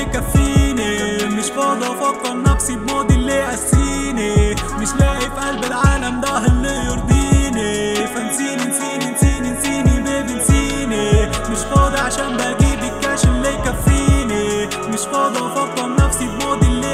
يكفيني مش فاضي افكر نفسي بماضي اللي يقسيني مش لاقي في قلب العالم ده اللي يرضيني فنسيني نسيني نسيني نسيني بيبي نسيني مش فاضي عشان بجيب الكاش اللي يكفيني مش فاضي افكر نفسي بماضي اللي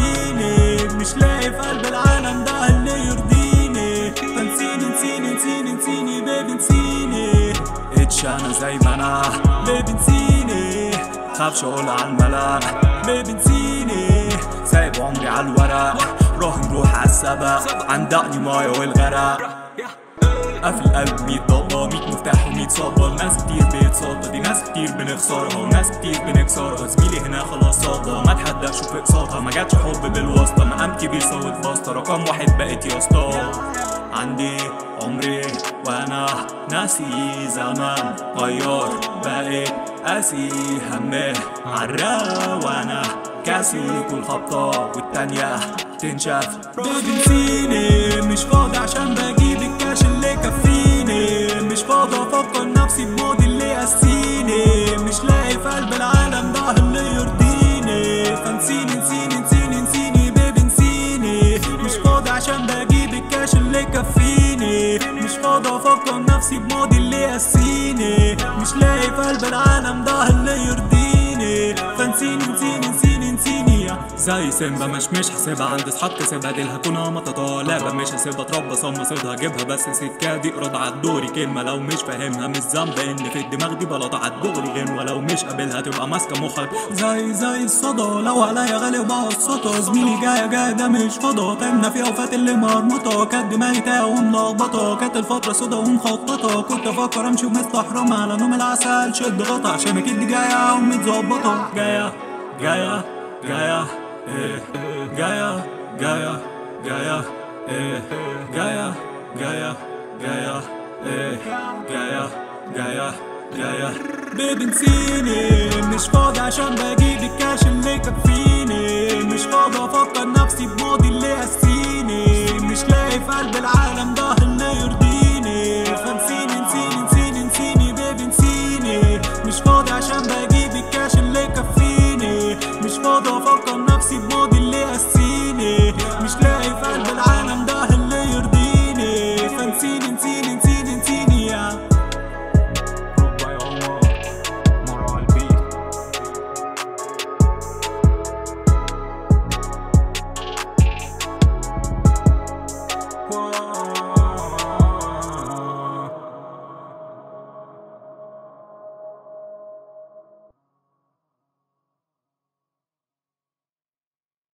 يقسيني مش لاقي في قلب العالم ده اللي يرضيني فنسيني نسيني نسيني نسيني بيبي نسيني اتش انا زي ما انا بيبي نسيني خافش اقول على الملا بيبي نسيني سايب عمري على الورق روح نروح على السبق عندقني مايا والغرق قافل قلب 100 ضبة 100 مفتاح و100 صدى ناس كتير بيتصدى دي ناس كتير بنخسرها وناس كتير بنكسرها زميلي هنا خلاص صدى ما اتحداش في اقساطها ما جاتش حب بالواسطة مقام كبير صوت باسطة رقم واحد بقت يا اسطى عندي عمري وانا ناسي زمان غير بقيت قاسي همه عالرا وانا كاسي كل خبطة والتانية تنشف بيبي نسيني مش فاضي عشان بجيب الكاش اللي يكفيني مش فاضي افكر نفسي بماضي اللي يقسيني مش لاقي في قلب العالم ده اللي يرضيني فنسيني نسيني نسيني نسيني بيبي نسيني مش فاضي عشان بجيب الكاش اللي يكفيني مش فاضي افكر نفسي بماضي اللي يقسيني مش لاقي في قلب العالم ده اللي يرضيني فنسيني نسيني نسيني نسيني زي سيمبا مش مش حاسبها عند اصحاب كسبها ديلها كونها مطاطا لعبة مش هسيبها اتربى صم صيدها جيبها بس سكة دي اقرض عالدوري كلمة لو مش فاهمها مش ذنب ان في الدماغ دي بلاطة عالدغري غير ولو مش قابلها تبقى ماسكة مخك زي زي الصدى لو عليا غالي وبقسطها زميلي جاية جاية ده مش فضا تعبنا فيها وفات اللي مرمطة كانت دماغي تايه وملخبطة كانت الفترة سودا ومخططة كنت افكر امشي ومستحرمة على نوم العسل شد غطا عشان اكيد دي جاية ومتظبطة جاية جاية جاية ايه جاية جاية جاية ايه جاية جاية جاية ايه جاية جاية جاية بيبي نسيني مش فاضي عشان بجيب الكاش اللي يكفيني مش فاضي افكر نفسي بماضي اللي يقسيني مش لاقي في قلب العالم ده اللي يرضيني فنسيني نسيني نسيني نسيني بيبي نسيني مش فاضي عشان بجيب الكاش اللي يكفيني مش فاضي افكر نفسي بماضي